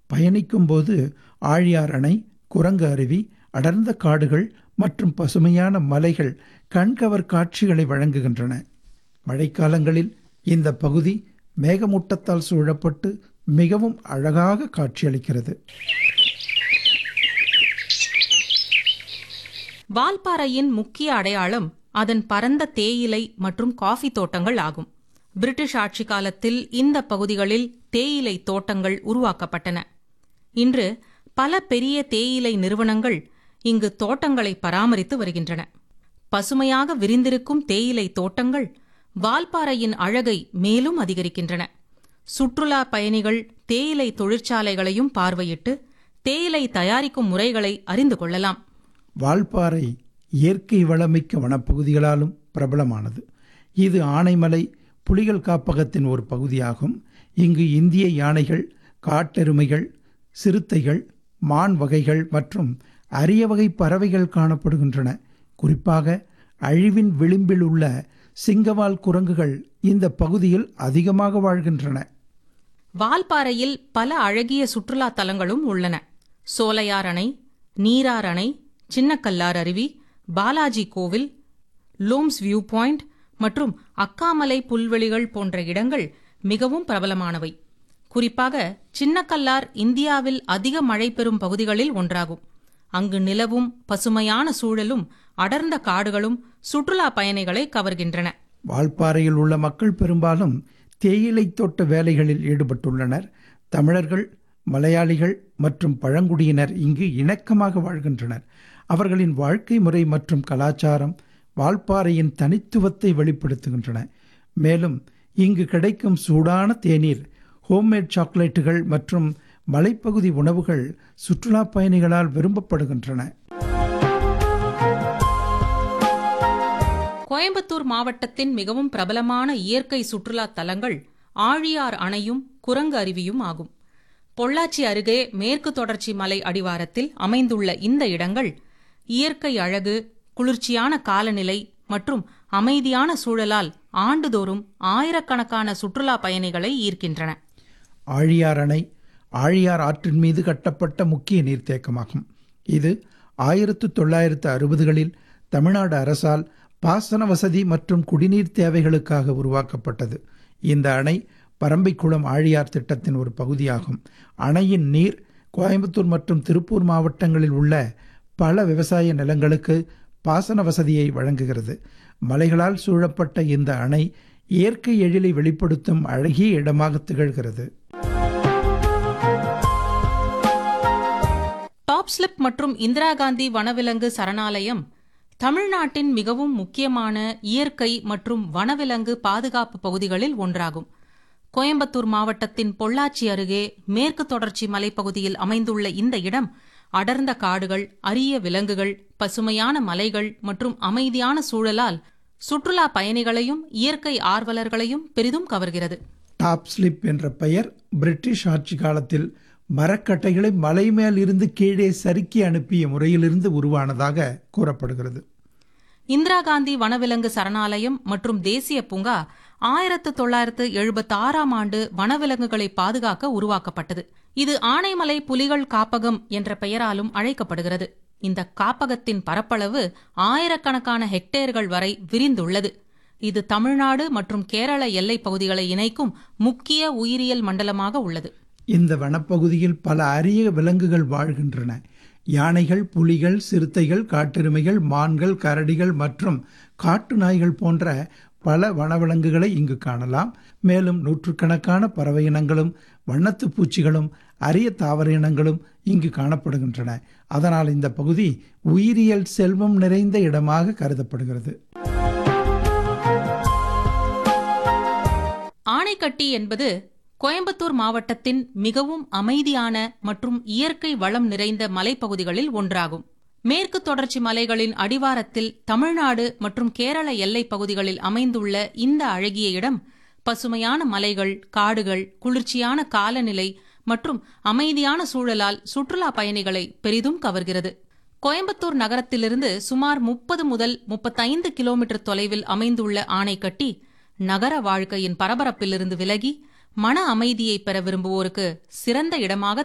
பயணிக்கும் போது ஆழியார் அணை குரங்கு அருவி அடர்ந்த காடுகள் மற்றும் பசுமையான மலைகள் கண்கவர் காட்சிகளை வழங்குகின்றன மழைக்காலங்களில் இந்த பகுதி மேகமூட்டத்தால் சூழப்பட்டு மிகவும் அழகாக காட்சியளிக்கிறது வால்பாறையின் முக்கிய அடையாளம் அதன் பரந்த தேயிலை மற்றும் காஃபி தோட்டங்கள் ஆகும் பிரிட்டிஷ் ஆட்சி காலத்தில் இந்த பகுதிகளில் தேயிலை தோட்டங்கள் உருவாக்கப்பட்டன இன்று பல பெரிய தேயிலை நிறுவனங்கள் இங்கு தோட்டங்களை பராமரித்து வருகின்றன பசுமையாக விரிந்திருக்கும் தேயிலை தோட்டங்கள் வால்பாறையின் அழகை மேலும் அதிகரிக்கின்றன சுற்றுலா பயணிகள் தேயிலை தொழிற்சாலைகளையும் பார்வையிட்டு தேயிலை தயாரிக்கும் முறைகளை அறிந்து கொள்ளலாம் வால்பாறை இயற்கை வளமிக்க வனப்பகுதிகளாலும் பிரபலமானது இது ஆனைமலை புலிகள் காப்பகத்தின் ஒரு பகுதியாகும் இங்கு இந்திய யானைகள் காட்டெருமைகள் சிறுத்தைகள் மான் வகைகள் மற்றும் அரிய வகை பறவைகள் காணப்படுகின்றன குறிப்பாக அழிவின் விளிம்பில் உள்ள சிங்கவால் குரங்குகள் இந்த பகுதியில் அதிகமாக வாழ்கின்றன வால்பாறையில் பல அழகிய சுற்றுலா தலங்களும் உள்ளன சோலையார் அணை நீரார் அணை சின்னக்கல்லார் அருவி பாலாஜி கோவில் லூம்ஸ் வியூ பாயிண்ட் மற்றும் அக்காமலை புல்வெளிகள் போன்ற இடங்கள் மிகவும் பிரபலமானவை குறிப்பாக சின்னக்கல்லார் இந்தியாவில் அதிக மழை பெறும் பகுதிகளில் ஒன்றாகும் அங்கு நிலவும் பசுமையான சூழலும் அடர்ந்த காடுகளும் சுற்றுலா பயணிகளை கவர்கின்றன வால்பாறையில் உள்ள மக்கள் பெரும்பாலும் தேயிலை தோட்ட வேலைகளில் ஈடுபட்டுள்ளனர் தமிழர்கள் மலையாளிகள் மற்றும் பழங்குடியினர் இங்கு இணக்கமாக வாழ்கின்றனர் அவர்களின் வாழ்க்கை முறை மற்றும் கலாச்சாரம் வால்பாறையின் தனித்துவத்தை வெளிப்படுத்துகின்றன மேலும் இங்கு கிடைக்கும் சூடான தேநீர் ஹோம்மேட் சாக்லேட்டுகள் மற்றும் மலைப்பகுதி உணவுகள் சுற்றுலா பயணிகளால் விரும்பப்படுகின்றன கோயம்புத்தூர் மாவட்டத்தின் மிகவும் பிரபலமான இயற்கை சுற்றுலா தலங்கள் ஆழியார் அணையும் குரங்கு அருவியும் ஆகும் பொள்ளாச்சி அருகே மேற்கு தொடர்ச்சி மலை அடிவாரத்தில் அமைந்துள்ள இந்த இடங்கள் இயற்கை அழகு குளிர்ச்சியான காலநிலை மற்றும் அமைதியான சூழலால் ஆண்டுதோறும் ஆயிரக்கணக்கான சுற்றுலா பயணிகளை ஈர்க்கின்றன ஆழியார் அணை ஆழியார் ஆற்றின் மீது கட்டப்பட்ட முக்கிய நீர்த்தேக்கமாகும் இது ஆயிரத்து தொள்ளாயிரத்து அறுபதுகளில் தமிழ்நாடு அரசால் பாசன வசதி மற்றும் குடிநீர் தேவைகளுக்காக உருவாக்கப்பட்டது இந்த அணை பரம்பிக்குளம் ஆழியார் திட்டத்தின் ஒரு பகுதியாகும் அணையின் நீர் கோயம்புத்தூர் மற்றும் திருப்பூர் மாவட்டங்களில் உள்ள பல விவசாய நிலங்களுக்கு பாசன வசதியை வழங்குகிறது மலைகளால் சூழப்பட்ட இந்த அணை இயற்கை எழிலை வெளிப்படுத்தும் அழகிய இடமாக திகழ்கிறது டாப் ஸ்லிப் மற்றும் இந்திரா காந்தி வனவிலங்கு சரணாலயம் தமிழ்நாட்டின் மிகவும் முக்கியமான இயற்கை மற்றும் வனவிலங்கு பாதுகாப்பு பகுதிகளில் ஒன்றாகும் கோயம்புத்தூர் மாவட்டத்தின் பொள்ளாச்சி அருகே மேற்கு தொடர்ச்சி மலைப்பகுதியில் அமைந்துள்ள இந்த இடம் அடர்ந்த காடுகள் அரிய விலங்குகள் பசுமையான மலைகள் மற்றும் அமைதியான சூழலால் சுற்றுலா பயணிகளையும் இயற்கை ஆர்வலர்களையும் பெரிதும் கவர்கிறது டாப் ஸ்லிப் என்ற பெயர் பிரிட்டிஷ் ஆட்சி காலத்தில் மரக்கட்டைகளை மலை மேல் இருந்து கீழே சறுக்கி அனுப்பிய முறையிலிருந்து உருவானதாக கூறப்படுகிறது இந்திரா காந்தி வனவிலங்கு சரணாலயம் மற்றும் தேசிய பூங்கா ஆயிரத்து தொள்ளாயிரத்து எழுபத்தி ஆறாம் ஆண்டு வனவிலங்குகளை பாதுகாக்க உருவாக்கப்பட்டது இது ஆனைமலை புலிகள் காப்பகம் என்ற பெயராலும் அழைக்கப்படுகிறது இந்த காப்பகத்தின் பரப்பளவு ஆயிரக்கணக்கான ஹெக்டேர்கள் வரை விரிந்துள்ளது இது தமிழ்நாடு மற்றும் கேரள எல்லைப் பகுதிகளை இணைக்கும் முக்கிய உயிரியல் மண்டலமாக உள்ளது இந்த வனப்பகுதியில் பல அரிய விலங்குகள் வாழ்கின்றன யானைகள் புலிகள் சிறுத்தைகள் காட்டெருமைகள் மான்கள் கரடிகள் மற்றும் காட்டு நாய்கள் போன்ற பல வனவிலங்குகளை இங்கு காணலாம் மேலும் நூற்றுக்கணக்கான பறவை இனங்களும் வண்ணத்து பூச்சிகளும் அரிய தாவர இனங்களும் இங்கு காணப்படுகின்றன அதனால் இந்த பகுதி உயிரியல் செல்வம் நிறைந்த இடமாக கருதப்படுகிறது ஆனைக்கட்டி என்பது கோயம்புத்தூர் மாவட்டத்தின் மிகவும் அமைதியான மற்றும் இயற்கை வளம் நிறைந்த மலைப்பகுதிகளில் ஒன்றாகும் மேற்கு தொடர்ச்சி மலைகளின் அடிவாரத்தில் தமிழ்நாடு மற்றும் கேரள எல்லைப் பகுதிகளில் அமைந்துள்ள இந்த அழகிய இடம் பசுமையான மலைகள் காடுகள் குளிர்ச்சியான காலநிலை மற்றும் அமைதியான சூழலால் சுற்றுலா பயணிகளை பெரிதும் கவர்கிறது கோயம்புத்தூர் நகரத்திலிருந்து சுமார் முப்பது முதல் முப்பத்தைந்து கிலோமீட்டர் தொலைவில் அமைந்துள்ள ஆனைக்கட்டி நகர வாழ்க்கையின் பரபரப்பிலிருந்து விலகி மன அமைதியை பெற விரும்புவோருக்கு சிறந்த இடமாக